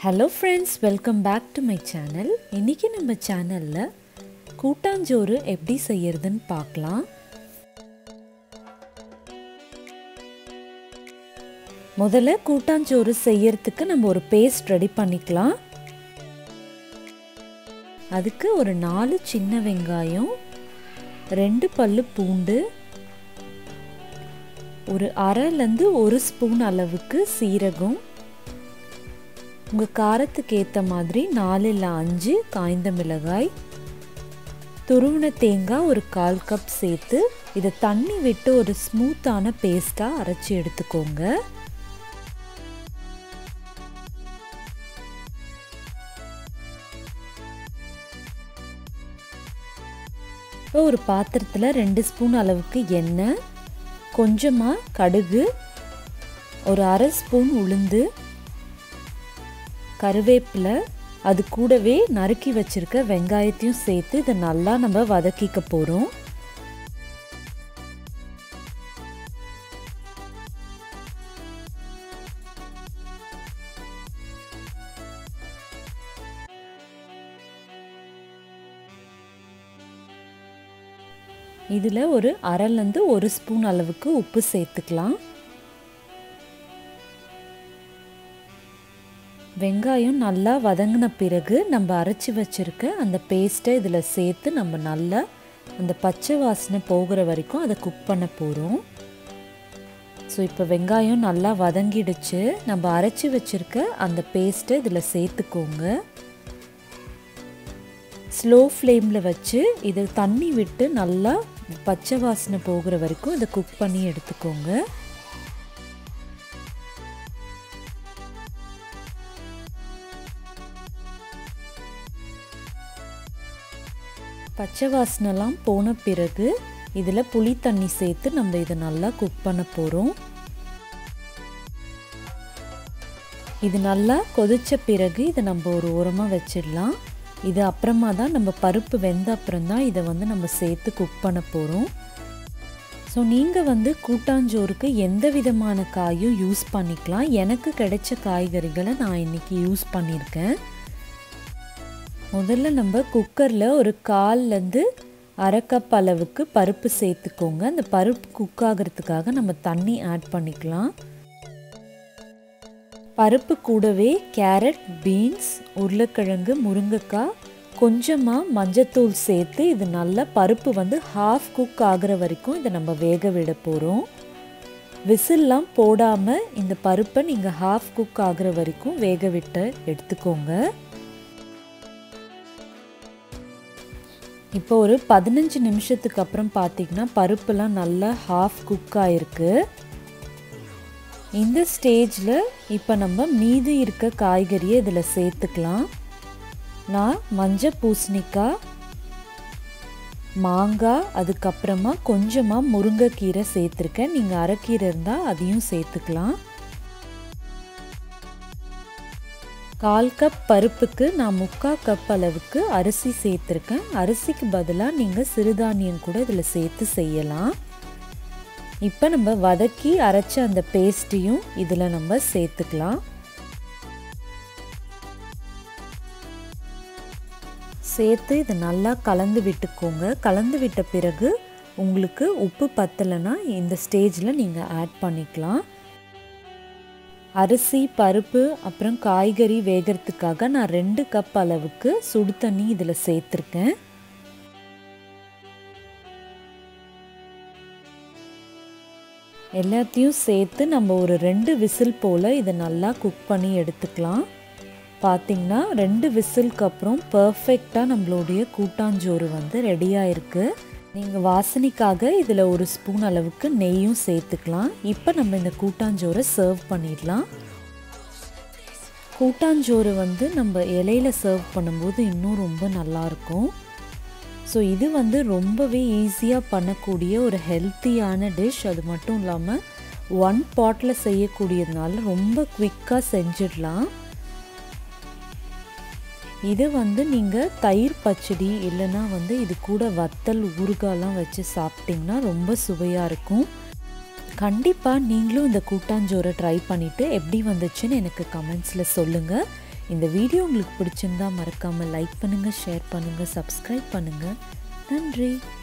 hello friends welcome back to my channel இன்றைக்கி நம்ம சேனலில் கூட்டாஞ்சோறு எப்படி செய்யறதுன்னு பார்க்கலாம் முதல்ல கூட்டாஞ்சோறு செய்யறதுக்கு நம்ம ஒரு பேஸ்ட் ரெடி பண்ணிக்கலாம் அதுக்கு ஒரு நாலு சின்ன வெங்காயம் ரெண்டு பல்லு பூண்டு ஒரு அரைலேருந்து ஒரு ஸ்பூன் அளவுக்கு சீரகம் உங்கள் காரத்துக்கு ஏற்ற மாதிரி நாலு இல்லை அஞ்சு காய்ந்த மிளகாய் துருவின தேங்காய் ஒரு கால் கப் சேர்த்து இதை தண்ணி விட்டு ஒரு ஸ்மூத்தான பேஸ்ட்டாக அரைச்சி எடுத்துக்கோங்க இப்போ ஒரு பாத்திரத்தில் ரெண்டு ஸ்பூன் அளவுக்கு எண்ணெய் கொஞ்சமாக கடுகு ஒரு அரை ஸ்பூன் உளுந்து கருவேப்பிலை அது கூடவே நறுக்கி வச்சிருக்க வெங்காயத்தையும் சேர்த்து இதை நல்லா நம்ம வதக்கிக்க போகிறோம் இதில் ஒரு அரைலேருந்து ஒரு ஸ்பூன் அளவுக்கு உப்பு சேர்த்துக்கலாம் வெங்காயம் நல்லா வதங்கின பிறகு நம்ம அரைச்சி வச்சுருக்க அந்த பேஸ்ட்டை இதில் சேர்த்து நம்ம நல்லா அந்த பச்சை வாசனை போகிற வரைக்கும் அதை குக் பண்ண போகிறோம் ஸோ இப்போ வெங்காயம் நல்லா வதங்கிடுச்சு நம்ம அரைச்சி வச்சுருக்க அந்த பேஸ்ட்டை இதில் சேர்த்துக்கோங்க ஸ்லோ ஃப்ளேமில் வச்சு இதை தண்ணி விட்டு நல்லா பச்சை வாசனை போகிற வரைக்கும் இதை குக் பண்ணி எடுத்துக்கோங்க பச்சை வாசனைலாம் போன பிறகு இதில் புளி தண்ணி சேர்த்து நம்ம இதை நல்லா குக் பண்ண போகிறோம் இது நல்லா கொதித்த பிறகு இதை நம்ம ஒரு ஓரமாக வச்சிடலாம் இது அப்புறமா தான் நம்ம பருப்பு வெந்த அப்புறம் தான் இதை வந்து நம்ம சேர்த்து குக் பண்ண போகிறோம் ஸோ நீங்கள் வந்து கூட்டாஞ்சோறுக்கு எந்த விதமான காயும் யூஸ் பண்ணிக்கலாம் எனக்கு கிடைச்ச காய்கறிகளை நான் இன்றைக்கி யூஸ் பண்ணியிருக்கேன் முதல்ல நம்ம குக்கரில் ஒரு கால்லேருந்து அரை கப் அளவுக்கு பருப்பு சேர்த்துக்கோங்க அந்த பருப்பு குக் ஆகிறதுக்காக நம்ம தண்ணி ஆட் பண்ணிக்கலாம் பருப்பு கூடவே கேரட் பீன்ஸ் உருளைக்கிழங்கு முருங்கைக்காய் கொஞ்சமாக மஞ்சத்தூள் சேர்த்து இது நல்லா பருப்பு வந்து ஹாஃப் குக் ஆகிற வரைக்கும் இதை நம்ம வேக விட போகிறோம் விசில்லாம் போடாமல் இந்த பருப்பை நீங்கள் ஹாஃப் குக் ஆகிற வரைக்கும் வேக விட்டு எடுத்துக்கோங்க இப்போ ஒரு பதினஞ்சு நிமிஷத்துக்கு அப்புறம் பார்த்தீங்கன்னா பருப்புலாம் நல்லா ஹாஃப் குக் ஆயிருக்கு இந்த ஸ்டேஜில் இப்போ நம்ம மீதி இருக்க காய்கறியை இதில் சேர்த்துக்கலாம் நான் மஞ்சள் பூசணிக்காய் மாங்காய் அதுக்கப்புறமா கொஞ்சமாக முருங்கைக்கீரை சேர்த்துருக்கேன் நீங்கள் அரைக்கீரை இருந்தால் அதையும் சேர்த்துக்கலாம் கால் கப் பருப்புக்கு நான் முக்கால் கப் அளவுக்கு அரிசி சேர்த்துருக்கேன் அரிசிக்கு பதிலாக நீங்கள் சிறுதானியம் கூட இதில் சேர்த்து செய்யலாம் இப்போ நம்ம வதக்கி அரைச்ச அந்த பேஸ்ட்டையும் இதில் நம்ம சேர்த்துக்கலாம் சேர்த்து இதை நல்லா கலந்து விட்டுக்கோங்க கலந்து விட்ட பிறகு உங்களுக்கு உப்பு பத்தலைன்னா இந்த ஸ்டேஜில் நீங்கள் ஆட் பண்ணிக்கலாம் அரிசி பருப்பு அப்புறம் காய்கறி வேகிறதுக்காக நான் ரெண்டு கப் அளவுக்கு சுடு தண்ணி இதில் சேர்த்துருக்கேன் எல்லாத்தையும் சேர்த்து நம்ம ஒரு ரெண்டு விசில் போல் இதை நல்லா குக் பண்ணி எடுத்துக்கலாம் பார்த்திங்கன்னா ரெண்டு விசிலுக்கு அப்புறம் பர்ஃபெக்டாக நம்மளுடைய கூட்டாஞ்சோறு வந்து ரெடியாக இருக்குது நீங்கள் வாசனைக்காக இதில் ஒரு ஸ்பூன் அளவுக்கு நெய்யும் சேர்த்துக்கலாம் இப்போ நம்ம இந்த கூட்டாஞ்சோறை சர்வ் பண்ணிடலாம் கூட்டாஞ்சோறு வந்து நம்ம இலையில சர்வ் பண்ணும்போது இன்னும் ரொம்ப நல்லாயிருக்கும் ஸோ இது வந்து ரொம்பவே ஈஸியாக பண்ணக்கூடிய ஒரு ஹெல்த்தியான டிஷ் அது மட்டும் இல்லாமல் ஒன் பாட்டில் செய்யக்கூடியதுனால ரொம்ப குவிக்காக செஞ்சிடலாம் இது வந்து நீங்கள் தயிர் பச்சடி இல்லைன்னா வந்து இது கூட வத்தல் ஊறுகாலாம் வச்சு சாப்பிட்டிங்கன்னா ரொம்ப சுவையாக இருக்கும் கண்டிப்பாக நீங்களும் இந்த கூட்டாஞ்சோறை ட்ரை பண்ணிவிட்டு எப்படி வந்துச்சுன்னு எனக்கு கமெண்ட்ஸில் சொல்லுங்கள் இந்த வீடியோ உங்களுக்கு பிடிச்சிருந்தா மறக்காமல் லைக் பண்ணுங்கள் ஷேர் பண்ணுங்கள் சப்ஸ்கிரைப் பண்ணுங்கள் நன்றி